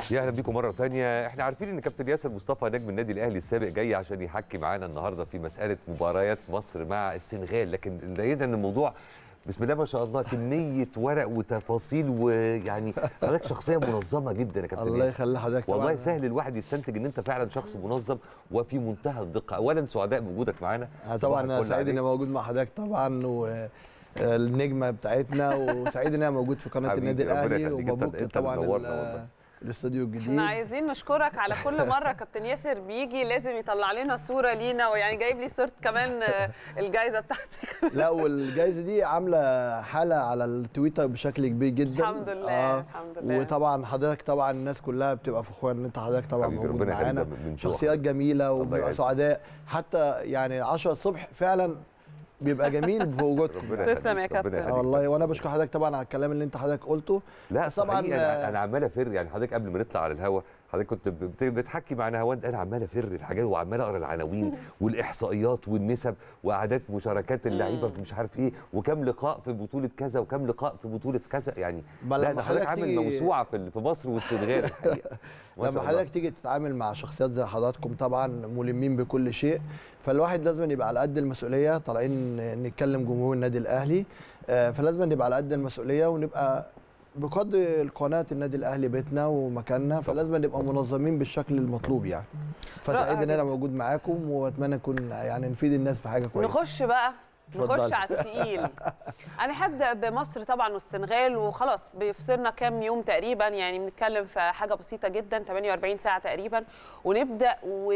يا اهلا بيكم مره ثانيه احنا عارفين ان كابتن ياسر مصطفى نجم النادي الاهلي السابق جاي عشان يحكي معانا النهارده في مساله مباريات مصر مع السنغال لكن لقينا ان الموضوع بسم الله ما شاء الله كميه ورق وتفاصيل ويعني حضرتك شخصيه منظمه جدا يا كابتن الله ياسر. يخلي حضرتك والله طبعاً. سهل الواحد يستنتج ان انت فعلا شخص منظم وفي منتهى الدقه اولا سعداء بوجودك معانا آه صباح طبعا انا الفل سعيد اني عليك. موجود مع حضرتك طبعا والنجمه بتاعتنا وسعيد ان انا موجود في قناه حبيبي، النادي ربنا الاهلي يخليك. أنت- ومبروك أنت طبعا منورنا ال- والله. الاستوديو الجديد احنا عايزين نشكرك على كل مره كابتن ياسر بيجي لازم يطلع لنا صوره لينا ويعني جايب لي صوره كمان آه، الجايزه بتاعتي لا والجائزه دي عامله حاله على التويتر بشكل كبير جدا الحمد لله الحمد لله وطبعا حضرتك طبعا الناس كلها بتبقى فخوره ان انت حضرتك طبعا حبيبي، موجود ربنا يخليك، معانا ده من ذوقك. شخصيات جميله الله وبنبقى يعزك. سعداء حتى يعني 10 الصبح فعلا بيبقى جميل في وجودكم ربنا يعني. تسلم يا يخليك، ربنا كابتن. آه يخليك. والله وانا بشكر حضرتك طبعا على الكلام اللي انت حضرتك قلته لا بس طبعا طبعاً، انا آه، انا عمال افر يعني حضرتك قبل ما نطلع على الهوا حضرتك كنت بت- بتحكي مع نهاوند انا عمال افر الحاجات وعمال اقرا العناوين والاحصائيات والنسب واعداد مشاركات اللعيبه مم. في مش عارف ايه وكم لقاء في بطوله كذا وكم لقاء في بطوله كذا يعني بل لا لما ده حضرتك حضرتك عامل تيجي- موسوعه في ال- في مصر والسنغال الحقيقه ما شاء لما الله. حضرتك تيجي تتعامل مع شخصيات زي حضراتكم طبعا ملمين بكل شيء فالواحد لازم يبقى على قد المسؤوليه طالعين نتكلم جمهور النادي الاهلي آه، فلازم نبقى على قد المسؤوليه ونبقى بقدر قناه النادي الاهلي بيتنا ومكاننا فلازم نبقى منظمين بالشكل المطلوب يعني فسعيد رائع ان انا جداً. موجود معاكم واتمنى اكون يعني نفيد الناس في حاجه كويسه نخش بقى نخش اتفضلي. على التقيل انا هبدا بمصر طبعا والسنغال وخلاص بيفصلنا كام يوم تقريبا يعني بنتكلم في حاجه بسيطه جدا 48 ساعه تقريبا ونبدا و...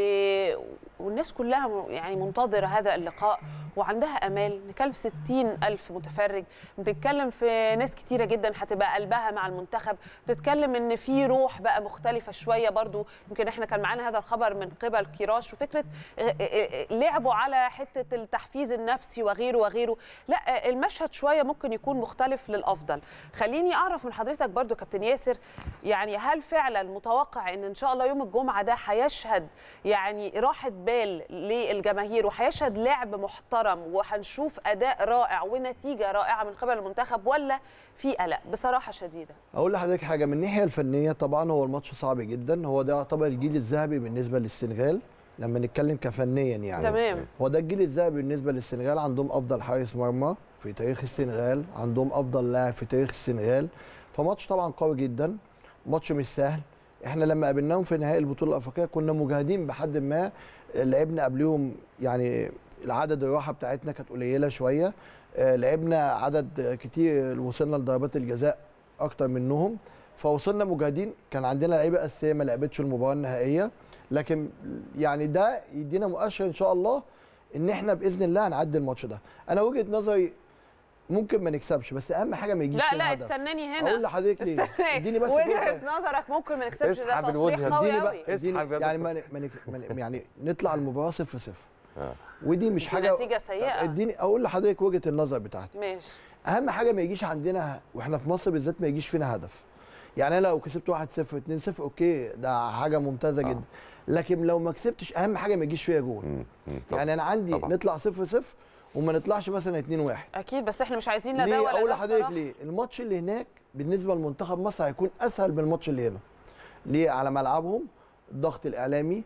والناس كلها م- يعني منتظره هذا اللقاء وعندها امال نتكلم في 60 الف متفرج بنتكلم في ناس كتيره جدا هتبقى قلبها مع المنتخب بتتكلم ان في روح بقى مختلفه شويه برضو يمكن احنا كان معانا هذا الخبر من قبل كيراش وفكره اه، اه، اه، لعبوا على حته التحفيز النفسي وغيره وغيره لا اه، المشهد شويه ممكن يكون مختلف للافضل خليني اعرف من حضرتك برضو كابتن ياسر يعني هل فعلا متوقع ان ان شاء الله يوم الجمعه ده هيشهد يعني راحه بال للجماهير وهيشهد لعب محترم وهنشوف اداء رائع ونتيجه رائعه من قبل المنتخب ولا في قلق بصراحه شديده اقول لحضرتك حاجه من الناحيه الفنيه طبعا هو الماتش صعب جدا هو ده يعتبر الجيل الذهبي بالنسبه للسنغال لما نتكلم كفنيا يعني تمام هو ده الجيل الذهبي بالنسبه للسنغال عندهم افضل حارس مرمى في تاريخ السنغال عندهم افضل لاعب في تاريخ السنغال فماتش طبعا قوي جدا ماتش مش سهل احنا لما قابلناهم في نهائي البطوله الافريقيه كنا مجاهدين بحد ما لعبنا قبليهم يعني العدد الراحه بتاعتنا كانت قليله شويه آه، لعبنا عدد كتير وصلنا لضربات الجزاء اكتر منهم فوصلنا مجاهدين كان عندنا لعيبه اساسيه ما لعبتش المباراه النهائيه لكن يعني ده يدينا مؤشر ان شاء الله ان احنا باذن الله هنعدي الماتش ده انا وجهه نظري ممكن ما نكسبش بس اهم حاجه ما يجيش لا فينا لا هدف. استناني هنا اقول لحضرتك ليه استناني. اديني بس وجهه فرصة. نظرك ممكن ما نكسبش ده اسحب تصريح الوجهة. قوي اديني قوي بقى اديني اسحب يا يعني دكتور. ما ن- ما نك- ما ن- يعني نطلع المباراه 0 0 آه. ودي مش دي حاجه نتيجة سيئة. اديني اقول لحضرتك وجهه النظر بتاعتي ماشي اهم حاجه ما يجيش عندنا واحنا في مصر بالذات ما يجيش فينا هدف يعني انا لو كسبت 1 0 2 0 اوكي ده حاجه ممتازه آه. جدا لكن لو ما كسبتش اهم حاجه ما يجيش فيها جول مم. مم. طبعاً. يعني انا عندي طبعاً. نطلع 0 0 وما نطلعش مثلا 2 1 اكيد بس احنا مش عايزين لا ده ليه ولا اقول ده لحضرتك بصراحة. ليه الماتش اللي هناك بالنسبه لمنتخب مصر هيكون اسهل من الماتش اللي هنا ليه على ملعبهم الضغط الاعلامي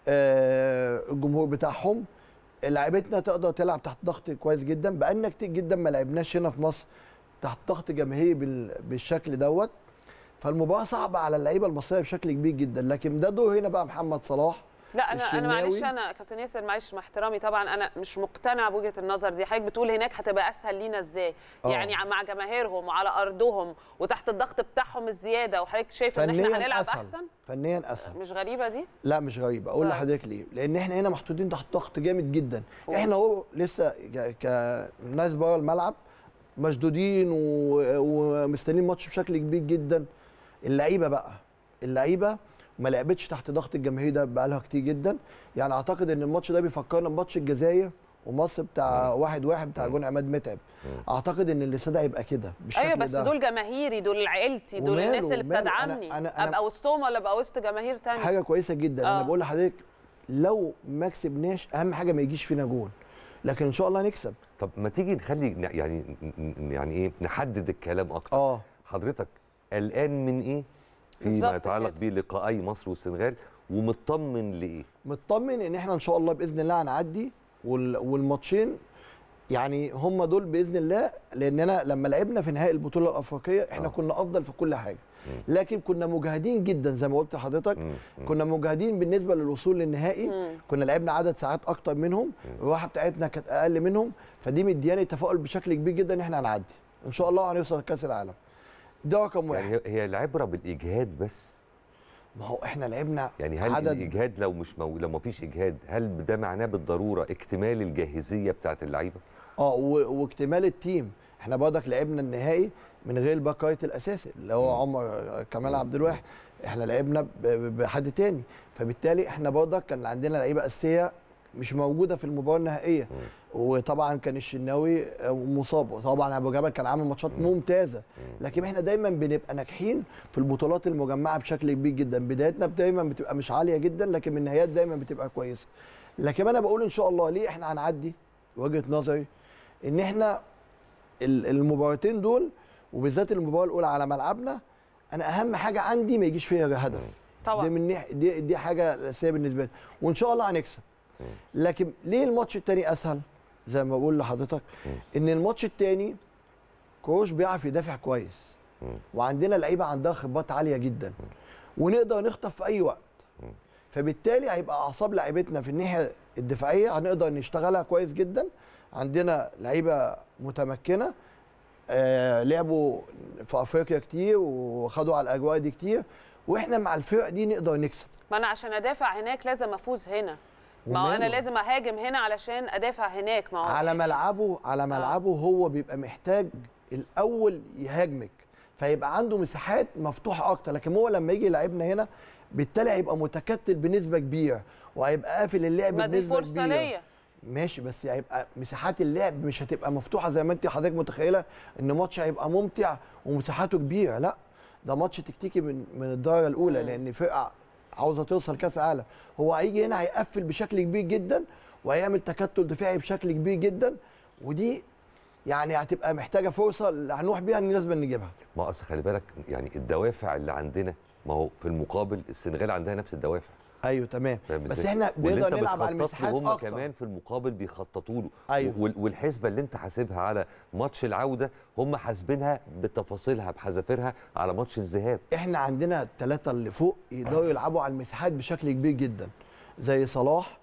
آه الجمهور بتاعهم لعيبتنا تقدر تلعب تحت ضغط كويس جدا بقالنا كتير جدا ما لعبناش هنا في مصر تحت ضغط جماهيري بال- بالشكل دوت فالمباراه صعبه على اللعيبه المصريه بشكل كبير جدا لكن ده دور هنا بقى محمد صلاح لا انا انا معلش الشناوي. انا كابتن ياسر معلش مع احترامي طبعا انا مش مقتنع بوجهه النظر دي حضرتك بتقول هناك هتبقى اسهل لينا ازاي آه. يعني مع جماهيرهم وعلى ارضهم وتحت الضغط بتاعهم الزياده وحضرتك شايف ان احنا فنيا هنلعب اسهل احسن فنيا اسهل مش غريبه دي لا مش غريب اقول طيب. لحضرتك ليه لان احنا هنا محطوطين تحت ضغط جامد جدا قول. احنا هو لسه ك- كناس بره الملعب مشدودين و- ومستنيين ماتش بشكل كبير جدا اللعيبه بقى اللعيبه ما لعبتش تحت ضغط الجماهير ده بقالها كتير جدا يعني اعتقد ان الماتش ده بيفكرنا بماتش الجزائر ومصر بتاع واحد واحد بتاع جون عماد متعب اعتقد ان الاستاد هيبقى كده بالشكل ايوه بس ده. دول جماهيري دول عيلتي دول وماله- الناس اللي وماله. أنا- بتدعمني أنا- أنا- ابقى وسطهم ولا ابقى وسط جماهير تانية حاجه كويسه جدا آه. انا بقول لحضرتك لو ما كسبناش اهم حاجه ما يجيش فينا جول لكن ان شاء الله نكسب طب ما تيجي نخلي ن- يعني ن- ن- يعني ايه نحدد الكلام اكتر اه حضرتك قلقان من ايه فيما بالظبط يتعلق كده. بلقائي مصر والسنغال ومطمن لايه مطمن ان احنا ان شاء الله باذن الله هنعدي وال- والماتشين يعني هم دول باذن الله لاننا لما لعبنا في نهائي البطوله الافريقيه احنا آه. كنا افضل في كل حاجه لكن كنا مجهدين جدا زي ما قلت لحضرتك مم. مم. كنا مجهدين بالنسبه للوصول للنهائي مم. كنا لعبنا عدد ساعات اكتر منهم الراحه بتاعتنا كانت اقل منهم فدي مدياني تفاؤل بشكل كبير جدا ان احنا هنعدي ان شاء الله هنوصل كاس العالم ده رقم واحد يعني هي- هي العبره بالاجهاد بس ما هو احنا لعبنا يعني هل عدد الاجهاد لو مش مو... لو ما فيش اجهاد هل ده معناه بالضروره اكتمال الجاهزيه بتاعت اللعيبه اه و- واكتمال التيم احنا برضك لعبنا النهائي من غير الباك رايت الاساسي اللي هو عمر كمال عبد الواحد احنا لعبنا ب- ب- بحد تاني فبالتالي احنا برضك كان عندنا لعيبه اساسيه مش موجوده في المباراه النهائيه وطبعا كان الشناوي آه، مصاب وطبعا ابو جبل كان عامل ماتشات ممتازه لكن احنا دايما بنبقى ناجحين في البطولات المجمعه بشكل كبير جدا بدايتنا دايما بتبقى مش عاليه جدا لكن من النهايات دايما بتبقى كويسه لكن انا بقول ان شاء الله ليه احنا هنعدي وجهه نظري ان احنا ال- المباراتين دول وبالذات المباراه الاولى على ملعبنا انا اهم حاجه عندي ما يجيش فيها هدف طبعا. دي من نح- دي دي حاجه اساسيه بالنسبه لي وان شاء الله هنكسب لكن ليه الماتش التاني اسهل زي ما بقول لحضرتك ان الماتش التاني كروش بيعرف يدافع كويس وعندنا لعيبه عندها خبرات عاليه جدا ونقدر نخطف في اي وقت فبالتالي هيبقى اعصاب لعيبتنا في الناحيه الدفاعيه هنقدر نشتغلها كويس جدا عندنا لعيبه متمكنه آه لعبوا في افريقيا كتير وخدوا على الاجواء دي كتير واحنا مع الفرق دي نقدر نكسب ما انا عشان ادافع هناك لازم افوز هنا ما هو انا وماله؟ لازم اهاجم هنا علشان ادافع هناك ما هو على ملعبه على ملعبه هو بيبقى محتاج الاول يهاجمك فيبقى عنده مساحات مفتوحه اكتر لكن هو لما يجي يلعبنا هنا بالتالي هيبقى متكتل بنسبه كبيره وهيبقى قافل اللعب ما دي بنسبه فرصه كبيره ليا ماشي بس هيبقى مساحات اللعب مش هتبقى مفتوحه زي ما انت حضرتك متخيله ان ماتش هيبقى ممتع ومساحاته كبيره لا ده ماتش تكتيكي من من الدرجه الاولى لان فرقه عاوزه توصل كاس عالم هو هيجي هنا هيقفل بشكل كبير جدا وهيعمل تكتل دفاعي بشكل كبير جدا ودي يعني هتبقى محتاجه فرصه اللي هنروح بيها ان لازم نجيبها ما اصل خلي بالك يعني الدوافع اللي عندنا ما هو في المقابل السنغال عندها نفس الدوافع ايوه تمام فاهم بس إزاي؟ احنا واللي بنقدر أنت نلعب على بتخطط له المساحات هم اكتر كمان في المقابل بيخططوا له أيوة. وال- والحسبه اللي انت حاسبها على ماتش العوده هم حاسبينها بتفاصيلها بحذافيرها على ماتش الذهاب احنا عندنا الثلاثه اللي فوق يقدروا يلعبوا على المساحات بشكل كبير جدا زي صلاح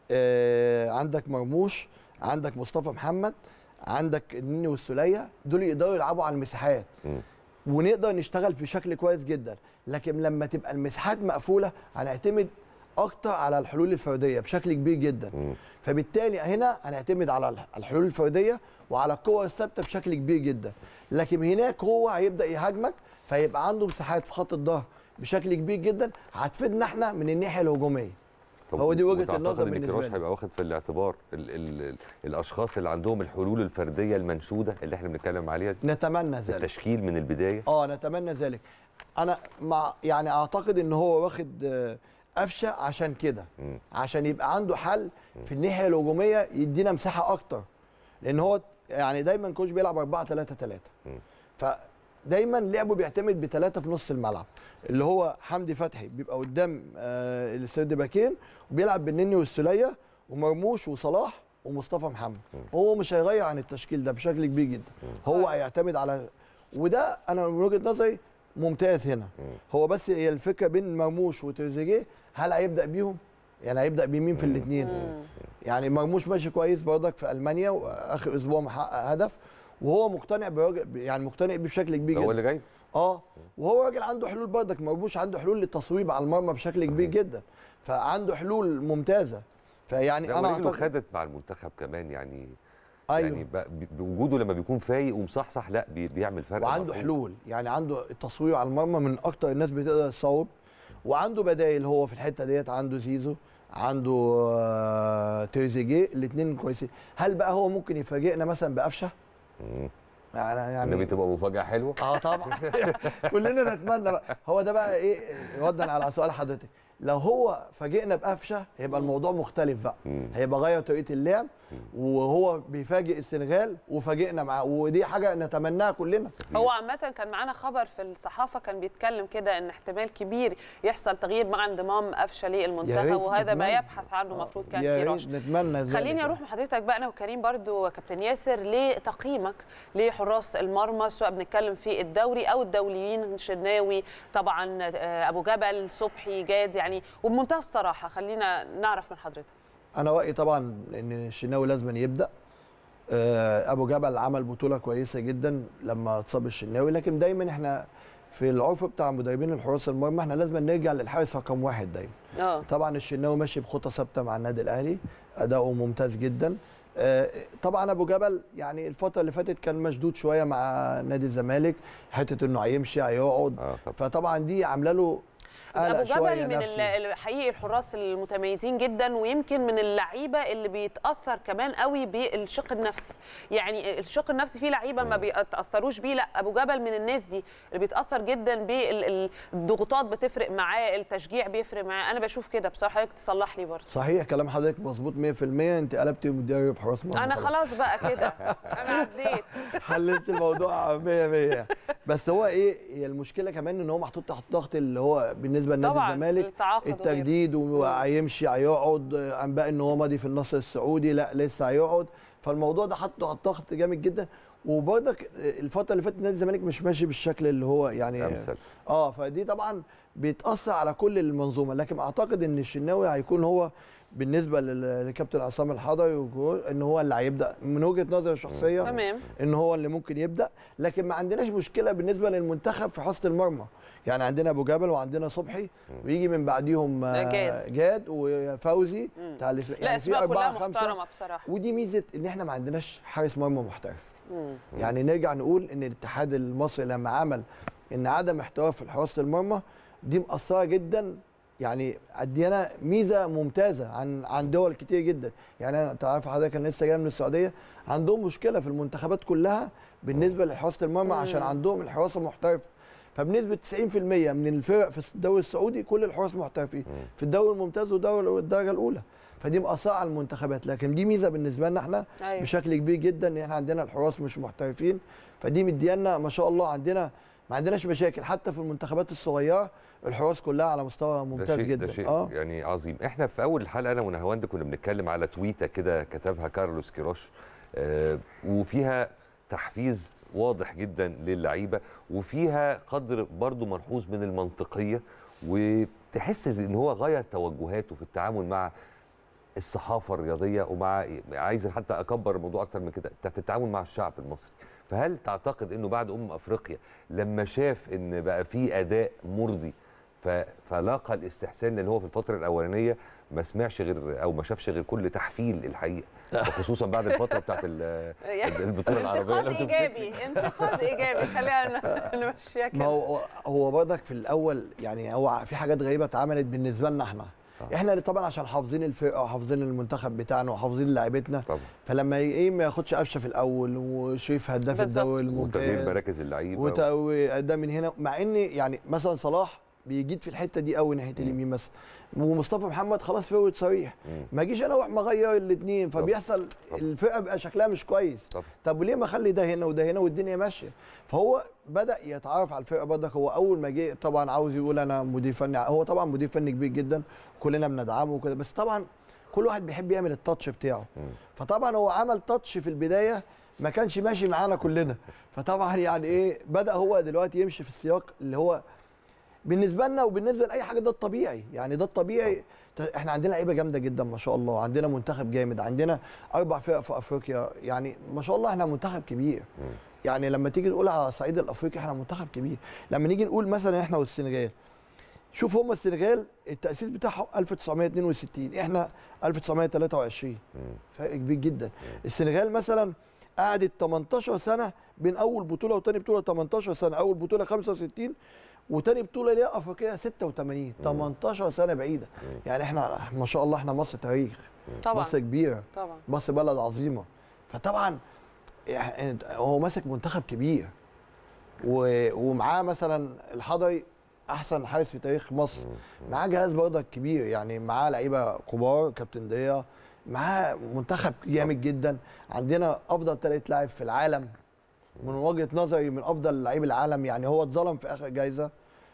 آه عندك مرموش عندك مصطفى محمد عندك النني والسوليه دول يقدروا يلعبوا على المساحات مم. ونقدر نشتغل بشكل كويس جدا لكن لما تبقى المساحات مقفوله هنعتمد اكتر على الحلول الفرديه بشكل كبير جدا مم. فبالتالي هنا هنعتمد على الح- الحلول الفرديه وعلى القوه الثابته بشكل كبير جدا لكن هناك هو هيبدا يهاجمك فيبقى عنده مساحات في خط الظهر بشكل كبير جدا هتفيدنا احنا من الناحيه الهجوميه طب هو دي وجهة وتعتقد النظر ان بالنسبة كيروش لي. هيبقى واخد في الاعتبار ال ال ال الاشخاص اللي عندهم الحلول الفرديه المنشوده اللي احنا بنتكلم عليها دي نتمنى ذلك التشكيل من البدايه اه نتمنى ذلك انا مع يعني اعتقد ان هو واخد آه، قفشه عشان كده مم. عشان يبقى عنده حل في الناحيه الهجوميه يدينا مساحه اكتر لان هو يعني دايما كوش بيلعب 4 3 3 مم. فدايما لعبه بيعتمد بثلاثه في نص الملعب اللي هو حمدي فتحي بيبقى قدام آه السيد باكين وبيلعب بالنني والسوليه ومرموش وصلاح ومصطفى محمد هو مش هيغير عن التشكيل ده بشكل كبير جدا هو هيعتمد على وده انا من وجهه نظري ممتاز هنا هو بس هي الفكره بين مرموش وتريزيجيه هل هيبدا بيهم يعني هيبدا بمين في الاثنين يعني مرموش ماشي كويس برضك في المانيا واخر اسبوع محقق هدف وهو مقتنع براجل يعني مقتنع بيه بشكل كبير ده هو جدا اللي جاي اه وهو راجل عنده حلول برضك مرموش عنده حلول للتصويب على المرمى بشكل كبير جدا فعنده حلول ممتازه فيعني لا انا ورجله اعتقد خدت مع المنتخب كمان يعني ايوه يعني ب- ب- بوجوده لما بيكون فايق ومصحصح لا بي- بيعمل فرق وعنده مطلوب. حلول يعني عنده التصوير على المرمى من اكتر الناس بتقدر تصوب وعنده بدايل هو في الحته ديت عنده زيزو عنده آه، تريزيجيه الاثنين كويسين هل بقى هو ممكن يفاجئنا مثلا بقفشه مم. يعني انما يعني تبقى مفاجاه حلوه اه طبعا كلنا نتمنى بقى هو ده بقى ايه ردا على سؤال حضرتك لو هو فاجئنا بقفشه هيبقى الموضوع مختلف بقى مم. هيبقى غير طريقه اللعب وهو بيفاجئ السنغال وفاجئنا معاه ودي حاجه نتمناها كلنا هو عامة كان معانا خبر في الصحافة كان بيتكلم كده ان احتمال كبير يحصل تغيير مع انضمام قفشة يا للمنتخب ريت وهذا ما نتمنى. يبحث عنه آه، المفروض كان يا كيروش ريت نتمنى ذلك خليني اروح مع حضرتك بقى انا وكريم برضو كابتن ياسر لتقييمك لحراس المرمى سواء بنتكلم في الدوري او الدوليين شناوي طبعا آه، ابو جبل صبحي جاد يعني وبمنتهى الصراحه خلينا نعرف من حضرتك انا رايي طبعا ان الشناوي لازم يبدا آه، ابو جبل عمل بطوله كويسه جدا لما اتصاب الشناوي لكن دايما احنا في العرف بتاع مدربين الحراس المرمى احنا لازم نرجع للحارس رقم واحد دايما اه طبعا الشناوي ماشي بخطى ثابته مع النادي الاهلي اداؤه ممتاز جدا آه، طبعا ابو جبل يعني الفتره اللي فاتت كان مشدود شويه مع نادي الزمالك حته انه هيمشي هيقعد اه طب فطبعا دي عامله له قلق ابو شويه جبل من ال- نفسي ال- حقيقي الحراس المتميزين جدا ويمكن من اللعيبه اللي بيتاثر كمان قوي بالشق النفسي يعني الشق النفسي فيه لعيبه ما بيتاثروش بيه لا ابو جبل من الناس دي اللي بيتاثر جدا بالضغوطات بتفرق معاه التشجيع بيفرق معاه انا بشوف كده بصراحه حضرتك تصلح لي برضه صحيح كلام حضرتك مظبوط 100% انت قلبتي مدرب حراس مرمى انا خلاص بقى كده انا عديت حللت الموضوع 100 100 بس هو ايه هي المشكله كمان ان هو محطوط تحت ضغط اللي هو بالنسبه لنادي طبعاً، الزمالك التعاقد وغيره. التجديد وهيمشي هيقعد انباء ان هو ماضي في النصر السعودي لا لسه هيقعد فالموضوع ده حطه على الضغط جامد جدا وبرضك الفتره اللي فاتت نادي الزمالك مش ماشي بالشكل اللي هو يعني امثل اه فدي طبعا بيتاثر على كل المنظومه لكن اعتقد ان الشناوي هيكون هو بالنسبه لل- لكابتن عصام الحضري وجو- ان هو اللي هيبدا من وجهه نظري الشخصيه تمام ان هو اللي ممكن يبدا لكن ما عندناش مشكله بالنسبه للمنتخب في حراسه المرمى يعني عندنا ابو جبل وعندنا صبحي ويجي من بعديهم آه، جاد. جاد وفوزي مم. بتاع الاسم لا اسماء كلها محترمه بصراحه ودي ميزه ان احنا ما عندناش حارس مرمى محترف مم. يعني نرجع نقول ان الاتحاد المصري لما عمل ان عدم احتراف في حراسه المرمى دي مأثره جدا يعني ادينا ميزه ممتازه عن عن دول كتير جدا يعني انا تعرف حضرتك انا لسه جاي من السعوديه عندهم مشكله في المنتخبات كلها بالنسبه لحراسه المرمى عشان عندهم الحراسه محترفه فبنسبه 90% من الفرق في الدوري السعودي كل الحراس محترفين في الدوري الممتاز والدوري الدرجه الاولى فدي مأثره على المنتخبات لكن دي ميزه بالنسبه لنا احنا أيوة. بشكل كبير جدا ان احنا عندنا الحراس مش محترفين فدي مديانا ما شاء الله عندنا ما عندناش مشاكل حتى في المنتخبات الصغيره الحراس كلها على مستوى ده ممتاز شيء جدا ده شيء اه يعني عظيم احنا في اول الحلقه انا ونهاوند كنا بنتكلم على تويته كده كتبها كارلوس كيروش آه وفيها تحفيز واضح جدا للعيبه وفيها قدر برضو ملحوظ من المنطقيه وتحس ان هو غير توجهاته في التعامل مع الصحافه الرياضيه ومع عايز حتى اكبر الموضوع اكتر من كده في التعامل مع الشعب المصري فهل تعتقد انه بعد امم افريقيا لما شاف ان بقى في اداء مرضي ف- فلاقى الاستحسان لان هو في الفتره الاولانيه ما سمعش غير او ما شافش غير كل تحفيل الحقيقه وخصوصا بعد الفتره بتاعت ال- البطوله العربيه انتقاد لو تفتكر. ايجابي انتقاد ايجابي خلينا نمشيها ما كده هو هو برضك في الاول يعني هو في حاجات غريبه اتعملت بالنسبه لنا احنا آه. احنا اللي طبعا عشان حافظين الفرقه وحافظين المنتخب بتاعنا وحافظين لعيبتنا طبعا فلما ايه ما ياخدش قفشه في الاول وشريف هداف بالظبط. الدوري وتغيير الممتاز مراكز اللعيبه وت- وده من هنا مع ان يعني مثلا صلاح بيجيد في الحته دي قوي ناحيه اليمين مثلا ومصطفى محمد خلاص فوت صريح مم. ما اجيش انا اروح مغير الاثنين طبعا. فبيحصل طبعا. الفرقه بيبقى شكلها مش كويس طبعا. طب وليه ما اخلي ده هنا وده هنا والدنيا ماشيه فهو بدا يتعرف على الفرقه برضك هو اول ما جه طبعا عاوز يقول انا مدير فني هو طبعا مدير فني كبير جدا كلنا بندعمه وكده بس طبعا كل واحد بيحب يعمل التاتش بتاعه مم. فطبعا هو عمل تاتش في البدايه ما كانش ماشي معانا كلنا فطبعا يعني ايه بدا هو دلوقتي يمشي في السياق اللي هو بالنسبه لنا وبالنسبه لاي حاجه ده الطبيعي يعني ده الطبيعي ت- احنا عندنا لعيبه جامده جدا ما شاء الله عندنا منتخب جامد عندنا اربع فرق في افريقيا يعني ما شاء الله احنا منتخب كبير مم. يعني لما تيجي تقول على الصعيد الافريقي احنا منتخب كبير لما نيجي نقول مثلا احنا والسنغال شوف هم السنغال التاسيس بتاعهم 1962 احنا 1923 مم. فرق كبير جدا السنغال مثلا قعدت 18 سنه بين اول بطوله وتاني بطوله 18 سنه اول بطوله 65 وتاني بطوله ليها افريقيه 86 18 سنه بعيده يعني احنا ما شاء الله احنا مصر تاريخ طبعا مصر كبيره طبعا مصر بلد عظيمه فطبعا يعني هو ماسك منتخب كبير و- ومعاه مثلا الحضري احسن حارس في تاريخ مصر معاه جهاز برضك كبير يعني معاه لعيبه كبار كابتن ضياء معاه منتخب جامد جدا عندنا افضل ثالث لاعب في العالم من وجهه نظري من افضل لعيب العالم يعني هو اتظلم في اخر جايزه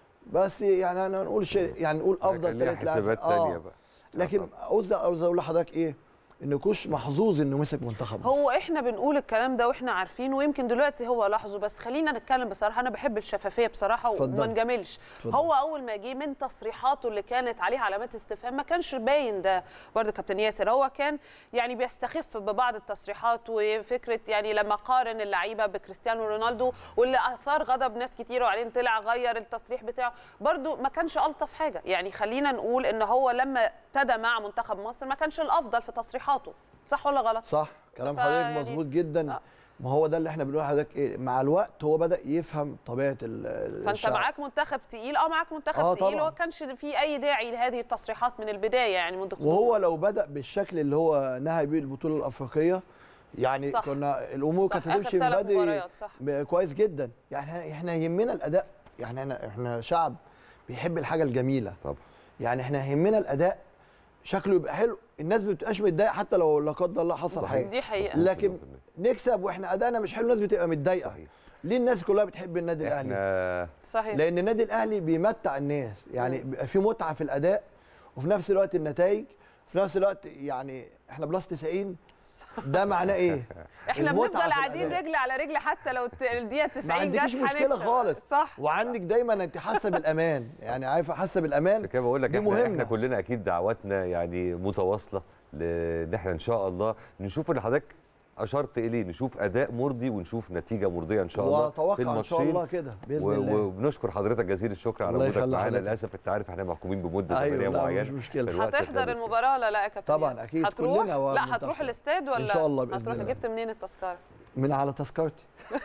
بس يعني انا نقول شيء يعني نقول كان افضل ليها ثالث لاعب حسابات تانية بقى لكن قصدي عاوز اقول لحضرتك ايه ان كوش محظوظ انه مسك منتخب مصر. هو احنا بنقول الكلام ده واحنا عارفين ويمكن دلوقتي هو لاحظه بس خلينا نتكلم بصراحه انا بحب الشفافيه بصراحه اتفضل. وما نجاملش اتفضل. هو اول ما جه من تصريحاته اللي كانت عليها علامات استفهام ما كانش باين ده برضه كابتن ياسر هو كان يعني بيستخف ببعض التصريحات وفكره يعني لما قارن اللعيبه بكريستيانو رونالدو واللي اثار غضب ناس كتير وبعدين طلع غير التصريح بتاعه برضه ما كانش الطف حاجه يعني خلينا نقول ان هو لما ابتدى مع منتخب مصر ما كانش الافضل في تصريحاته صح ولا غلط صح كلام فا حضرتك يعني- مظبوط جدا آه. ما هو ده اللي احنا بنقول لحضرتك ايه مع الوقت هو بدا يفهم طبيعه ال- ال- فانت الشعب. معاك منتخب تقيل اه معاك منتخب آه تقيل طبعاً. وما كانش في اي داعي لهذه التصريحات من البدايه يعني منذ خطوة. وهو لو بدا بالشكل اللي هو نهى بيه البطوله الافريقيه يعني صح. صح. كنا الامور صح، كانت آخر هتمشي من ثلاث بدري مباريات، صح. ب- كويس جدا يعني إحنا- احنا يهمنا الاداء يعني احنا احنا شعب بيحب الحاجه الجميله طبعا يعني احنا يهمنا الاداء شكله يبقى حلو الناس ما بتبقاش متضايقه حتى لو لا قدر الله حصل حاجه دي حقيقه لكن نكسب واحنا ادائنا مش حلو الناس بتبقى متضايقه صحيح. ليه الناس كلها بتحب النادي الاهلي احنا صحيح لان النادي الاهلي بيمتع الناس يعني بيبقى في متعه في الاداء وفي نفس الوقت النتائج في نفس الوقت يعني احنا بلس 90 ده معناه ايه احنا المتعة بنفضل في قاعدين الأداء. رجل على رجل حتى لو الت- الدقيقه 90 ما جت عندكيش مشكله هنكسب. خالص صح وعندك دايما انت حاسه بالامان يعني عارفه حاسه بالامان عشان كده بقول لك دي احنا, مهمة. احنا كلنا اكيد دعواتنا يعني متواصله لان احنا ان شاء الله نشوف اللي حضرتك اشرت اليه نشوف اداء مرضي ونشوف نتيجه مرضيه ان شاء الله في واتوقع ان شاء الماتشين. الله كده باذن و- الله وبنشكر حضرتك جزيل الشكر على الله وجودك يخلي معانا حضرتك. للاسف انت عارف احنا محكومين بمده أيوة، زمنيه لا، معينه مش مشكلة. فالوقت هتحضر خلص. المباراه ولا لا يا كابتن طبعاً، ياسر؟ أكيد، هتروح كلنا هو لا المنتخب. هتروح الاستاد ولا إن شاء الله بإذن هتروح الله. جبت منين التذكره من على تذكرتي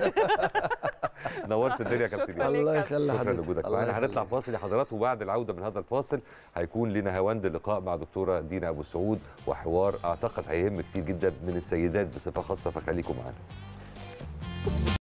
نورت الدنيا يا كابتن شكراً ياسر. ليك الله يا يخلي شكرا حضرتك لوجودك الله معانا هنطلع يخليك. فاصل يا حضرات وبعد العوده من هذا الفاصل هيكون لنا هواند اللقاء مع دكتوره دينا ابو السعود وحوار اعتقد هيهم كتير جدا من السيدات بصفه خاصه فخليكم معانا